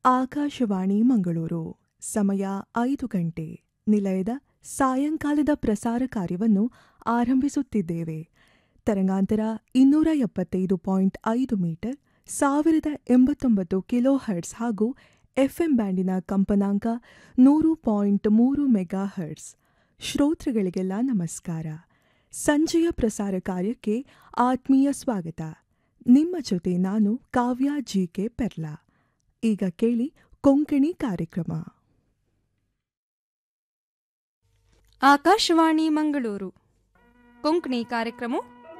ಆಕಾಶವಾಣಿ ಮಂಗಳೂರು ಸಮಯ ಐದು ಗಂಟೆ ನಿಲಯದ ಸಾಯಂಕಾಲದ ಪ್ರಸಾರ ಕಾರ್ಯವನ್ನು ಆರಂಭಿಸುತ್ತಿದ್ದೇವೆ ತರಂಗಾಂತರ ಇನ್ನೂರ ಎಪ್ಪತ್ತೈದು ಪಾಯಿಂಟ್ ಐದು ಮೀಟರ್ ಸಾವಿರದ ಎಂಬತ್ತೊಂಬತ್ತು ಕಿಲೋ ಹರ್ಟ್ಸ್ ಹಾಗೂ ಎಫ್ಎಂ ಬ್ಯಾಂಡಿನ ಕಂಪನಾಂಕ ನೂರು ಪಾಯಿಂಟ್ ಮೂರು ಮೆಗಾ ಹರ್ಟ್ಸ್ ಶ್ರೋತೃಗಳಿಗೆಲ್ಲ ನಮಸ್ಕಾರ ಸಂಜೆಯ ಪ್ರಸಾರ ಕಾರ್ಯಕ್ಕೆ ಆತ್ಮೀಯ ಸ್ವಾಗತ ನಿಮ್ಮ ಜೊತೆ ನಾನು ಕಾವ್ಯ ಜಿ ಕೆ ಪೆರ್ಲಾ ಈಗ ಕೇಳಿ ಕೊಂಕಣಿ ಕಾರ್ಯಕ್ರಮ ಆಕಾಶವಾಣಿ ಮಂಗಳೂರು ಕೊಂಕಣಿ ಕಾರ್ಯಕ್ರಮ